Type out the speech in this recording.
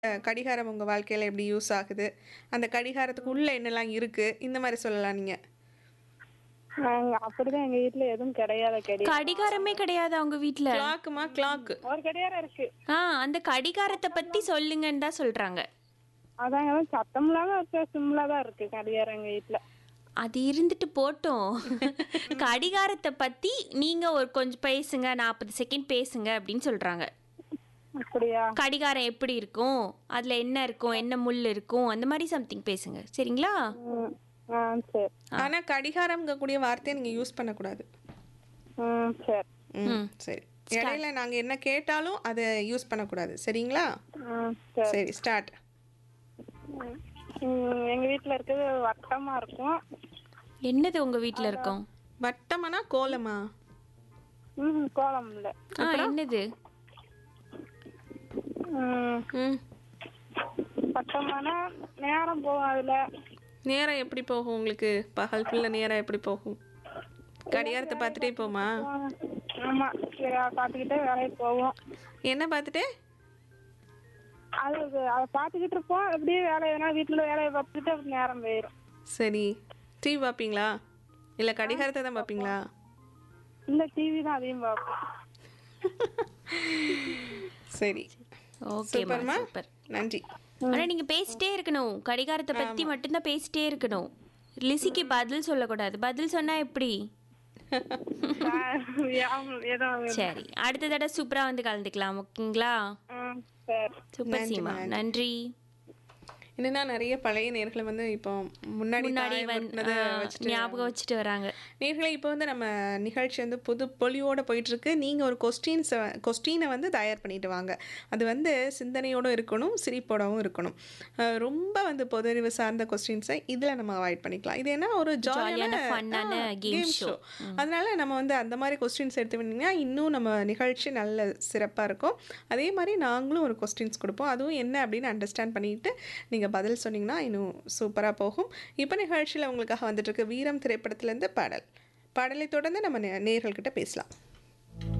அஹ், கடிகாரம் உங்கள் வாழ்க்கையில் எப்படி யூஸ் ஆகுது அந்த கடிகாரத்துக்கு உள்ளே என்னெல்லாம் இருக்குது இந்த மாதிரி சொல்லலாம் நீங்கள் நாங்க அப்படிதான் எங்க வீட்ல எதுவும் கிடையாது கடிகாரம் கடிகாரமே கிடையாது அவங்க வீட்ல கிளாக்குமா கிளாக்கு ஒரு கடிகாரம் இருக்கு ஆ அந்த கடிகாரத்தை பத்தி சொல்லுங்கன்னு தான் சொல்றாங்க அதாங்க அதான் சத்தம்லாம் இருக்கு சிம்லா தான் இருக்கு கடிகாரம் எங்க வீட்ல அது இருந்துட்டு போட்டோம் கடிகாரத்தை பத்தி நீங்க ஒரு கொஞ்சம் பேசுங்க நாற்பது செகண்ட் பேசுங்க அப்படின்னு சொல்றாங்க அப்படியா கடிகாரம் எப்படி இருக்கும் அதுல என்ன இருக்கும் என்ன முள் இருக்கும் அந்த மாதிரி சம்திங் பேசுங்க சரிங்களா ம் ஆ சரி ஆனால் கடிகாரம்ங்கக்கூடிய வார்த்தையை நீங்கள் யூஸ் பண்ணக்கூடாது ம் சரி ம் சரி இடையில நாங்கள் என்ன கேட்டாலும் அதை யூஸ் பண்ணக்கூடாது சரிங்களா ம் சரி சரி ஸ்டார்ட் ம், எங்க வீட்ல இருக்கிறது வட்டமா இருக்கும் என்னது உங்க வீட்ல இருக்கும் வட்டமானா கோலமா ம் கோலம் இல்ல ஆ என்னது ம் ம் வட்டமான நேரம் போகும் அதுல நேரம் எப்படி போகும் உங்களுக்கு பகல் ஃபுல்ல நேரம் எப்படி போகும் கடிகாரத்தை பார்த்துட்டே போமா ஆ, ஆமா சரி, அதை பார்த்துக்கிட்டே வேலைக்கு போவோம் என்ன பார்த்துட்டு அது அதை பார்த்துக்கிட்டு இருப்போம் அப்படியே வேலையை வேணா வீட்டுல வேலையை பார்த்துக்கிட்டு அப்படி நேரம் போயிடும் சரி டிவி பார்ப்பீங்களா இல்லை கடிகாரத்தை தான் பார்ப்பீங்களா இல்ல டிவி தான் அதிகம் பார்ப்போம் சரி ஓகேம்மா சூப்பர்மா சூப்பர் நன்றி ஆனா நீங்க பேசிட்டே இருக்கணும் கடிகாரத்தை பத்தி மட்டும்தான் பேசிட்டே இருக்கணும் லிசிக்கு பதில் சொல்லக்கூடாது பதில் சொன்னா எப்படி ஆமாம், ஏதோ சரி அடுத்த தடவை சூப்பரா வந்து கலந்துக்கலாம் ஓகேங்களா ம், சரி சூப்பர் சீமா நன்றி என்னன்னா நிறைய பழைய நேர்களை வந்து இப்போ முன்னாடி முன்னாடி தாய் வந்து ஒட்டுனதை ஆ, வச்சுட்டு ஞாபகம் வச்சுட்டு வராங்க நேர்களை இப்போ வந்து நம்ம நிகழ்ச்சி வந்து புது பொலிவோட போயிட்டு இருக்கு நீங்கள் ஒரு கொஸ்டின்ஸை கொஸ்டினை வந்து தயார் பண்ணிட்டு வாங்க அது வந்து சிந்தனையோடு இருக்கணும் சிரிப்போடவும் இருக்கணும் அஹ் ரொம்ப வந்து பொதறிவு சார்ந்த கொஸ்டின்ஸை இதில் நம்ம அவாய்ட் பண்ணிக்கலாம் இது என்ன ஒரு ஜாலியான, ஜாலியான ஃபன்னான game show. அதனால நம்ம வந்து அந்த மாதிரி கொஸ்டின்ஸ் எடுத்து வந்தீங்கன்னா இன்னும் நம்ம நிகழ்ச்சி நல்ல சிறப்பாக இருக்கும் அதே மாதிரி நாங்களும் ஒரு கொஸ்டின்ஸ் கொடுப்போம் அதுவும் என்ன அப்படின்னு அண்டர்ஸ்டாண்ட் பண்ணிட்டு நீங்கள் பதில் சொன்னீங்கன்னா இன்னும் சூப்பராக போகும் இப்போ நிகழ்ச்சியில் உங்களுக்காக வந்துட்டு இருக்கு வீரம் திரைப்படத்துலேருந்து பாடல் பாடலை தொடர்ந்து நம்ம நே- நேயர்கள்கிட்ட பேசலாம்